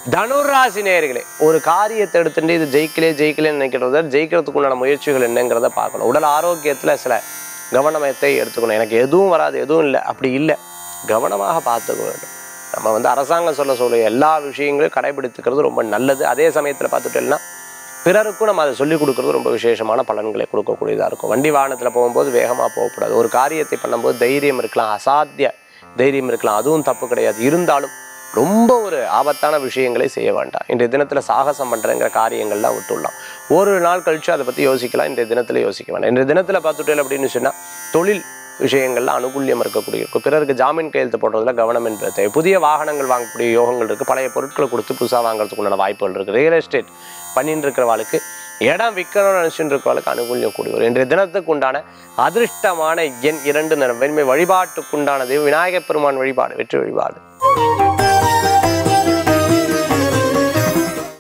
தனுராசி நேயர்களே ஒரு காரியத்தை எடுத்துட்டு இது ஜெயிக்கலே ஜெயிக்கலேன்னு நினைக்கிறத ஜெயிக்கிறதுக்கு உண்டான முயற்சிகள் என்னங்கிறத பார்க்கணும் உடல் ஆரோக்கியத்துல சில கவனமத்தை எடுத்துக்கணும் எனக்கு எதுவும் வராது எதுவும் இல்லை அப்படி இல்லை கவனமாக பார்த்துக்க வேண்டும் நம்ம வந்து அரசாங்கம் சொல்ல சொல்ல எல்லா விஷயங்களையும் கடைபிடித்துக்கிறது ரொம்ப நல்லது அதே சமயத்தில் பார்த்துட்டோம்னா பிறருக்கும் நம்ம அதை சொல்லிக் கொடுக்கறது ரொம்ப விசேஷமான பலன்களை கொடுக்கக்கூடியதாக இருக்கும் வண்டி வாகனத்தில் போகும்போது வேகமாக போகக்கூடாது ஒரு காரியத்தை பண்ணும்போது தைரியம் இருக்கலாம் அசாத்திய தைரியம் இருக்கலாம் அதுவும் தப்பு கிடையாது இருந்தாலும் ரொம்ப ஒரு ஆபத்தான விஷயங்களை செய்ய வேண்டாம் இன்றைய தினத்தில் சாகசம் பண்ணுறங்கிற காரியங்கள்லாம் விட்டுடலாம் ஒரு நாள் கழிச்சு அதை பற்றி யோசிக்கலாம் இன்றைய தினத்தில் யோசிக்க வேண்டாம் இன்றைய தினத்தில் பார்த்துட்டேன் அப்படின்னு சொன்னால் தொழில் விஷயங்கள்ல அனுகூல்யம் இருக்கக்கூடிய இருக்கும் பிறருக்கு ஜாமீன் கையெழுத்து போடுறதுல கவனம் என்பது தேவை புதிய வாகனங்கள் வாங்கக்கூடிய யோகங்கள் இருக்குது பழைய பொருட்களை கொடுத்து புதுசாக வாங்குறதுக்கு உண்டான வாய்ப்புகள் இருக்குது ரியல் எஸ்டேட் பண்ணிட்டு இருக்கிறவாளுக்கு இடம் விற்கணும்னு நினச்சிட்டு இருக்கிறவாளுக்கு அனுகூல்யம் கூடி வரும் இன்றைய தினத்துக்கு உண்டான அதிர்ஷ்டமான எண் இரண்டு நிறம் வெண்மை வழிபாட்டுக்குண்டான தெய்வம் விநாயகப் பெருமான் வழிபாடு வெற்றி வழிபாடு